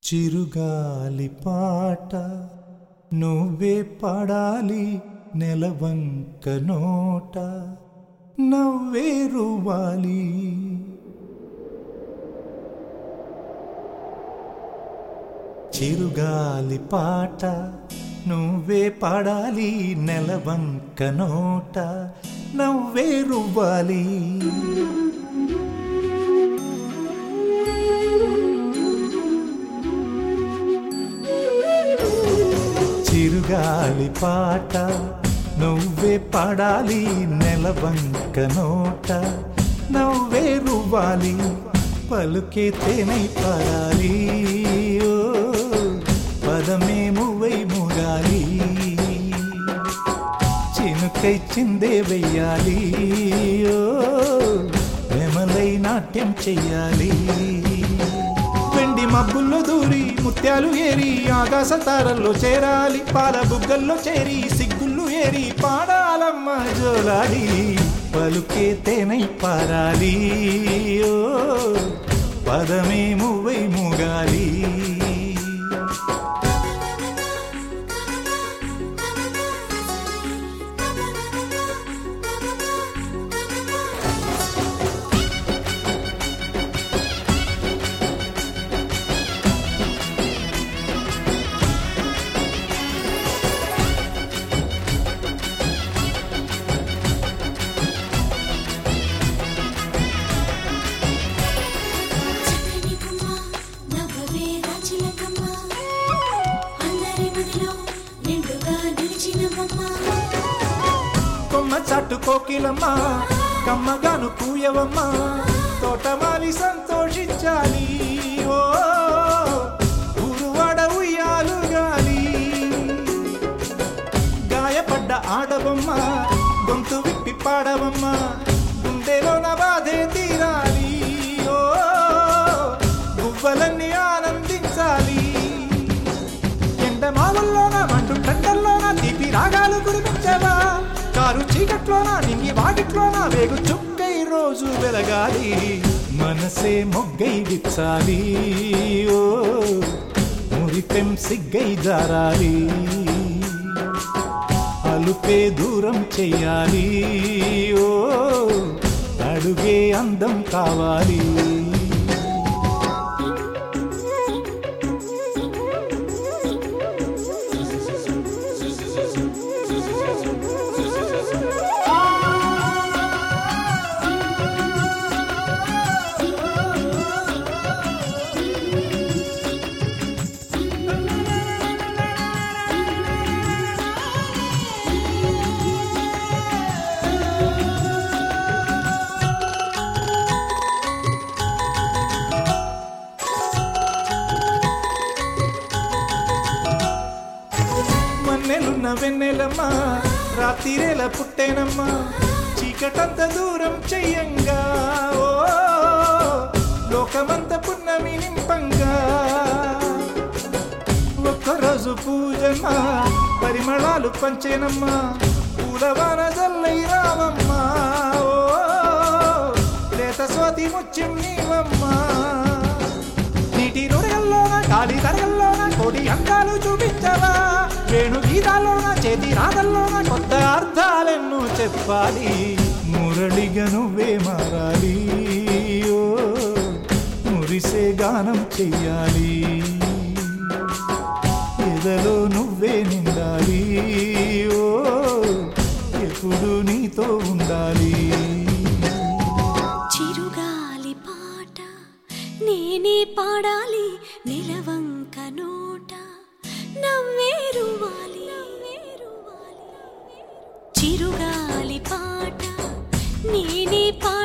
చిరుగాలి పాట నువ్వే పాడాలి నెలవంక నోట నవ్వే రువాలి చిరుగాలి పాట నువ్వే పాడాలి నెలవంక నోట నవ్వే రువ్వాలి చిరుగాలి పాట నువ్వే పాడాలి నెలవంక నోట నవ్వే రువ్వాలి పలుకే తేనై పాడాలి ఓ పదమే మువ్వై ముగాలి చినుకై చిందే వెయ్యాలి ఓ నెమలై నాట్యం చెయ్యాలి వెండి మబ్బుల్లో దూరి ముత్యాలు ఏరి ఆకాశ తారల్లో చేరాలి పాల బుగ్గల్లో చేరి సిగ్గుళ్ళు ఏరి పాడాలమ్మ జోలాలి పలుకే తేనై పారాలి ఓ పదమే మువ్వై ముగాలి చక్కని కొమ్మ నవ్వవే రాచిలకమ్మ అందరి మదిలో నిండుగా నిలిచిన బొమ్మ కొమ్మ చాటు కోకిలమ్మ కమ్మగాను కూయవమ్మ తోటమాలి సంతోషించాలి ఓ ఊరువాడ ఉయ్యాలుగాలి గాయపడ్డ ఆడవమ్మ గొంతు విప్పి పాడవమ్మ గుండెలోన బాధే తీరాలి ఓ గువ్వలన్నీ ఆనందించాలి ఎండమావుల్లోన మండు టండల్లోన తీపి రాగాలు కురిపించవా కారు చీకట్లోన నింగి వాకిట్లోన వేగు చుక్కై రోజు వెలగాలి మనసే మొగ్గై విచ్చాలి ఓ మురిపెం సిగ్గై జారాలి అలుపే దూరం చెయ్యాలి ఓ అడుగే అందం కావాలి మన్నెలున్న వెన్నెలమ్మ రాత్రిరేల పుట్టేనమ్మ చీకటంత దూరం చెయ్యంగా ఓ లోకమంత పున్నమి నింపంగా ఒక్కరోజు పూజమ్మ పరిమళాలు పంచేనమ్మ పూలవాన జల్లై రావమ్మ ఓ లేత స్వాతి ముత్యం నీవమ్మా నీటి నురగల్లోన గాలి తరగల్లోన కోటి అందాలు చూపించవా వేణు గీతాల్లోన చేతి రాగల్లోన కొత్త అర్థాలెన్నో చెప్పాలి మురళిగా నువ్వే మారాలి ఓ మురిసే గానం చెయ్యాలి ఎదలో నువ్వే నిండాలి ఓ ఎప్పుడు నీతో ఉండాలి చిరుగాలి పాట నేనే పాడాలి నిలవంక నోట నవ్వేరువాలి చిరుగాలి పాట నేనే పాడాలి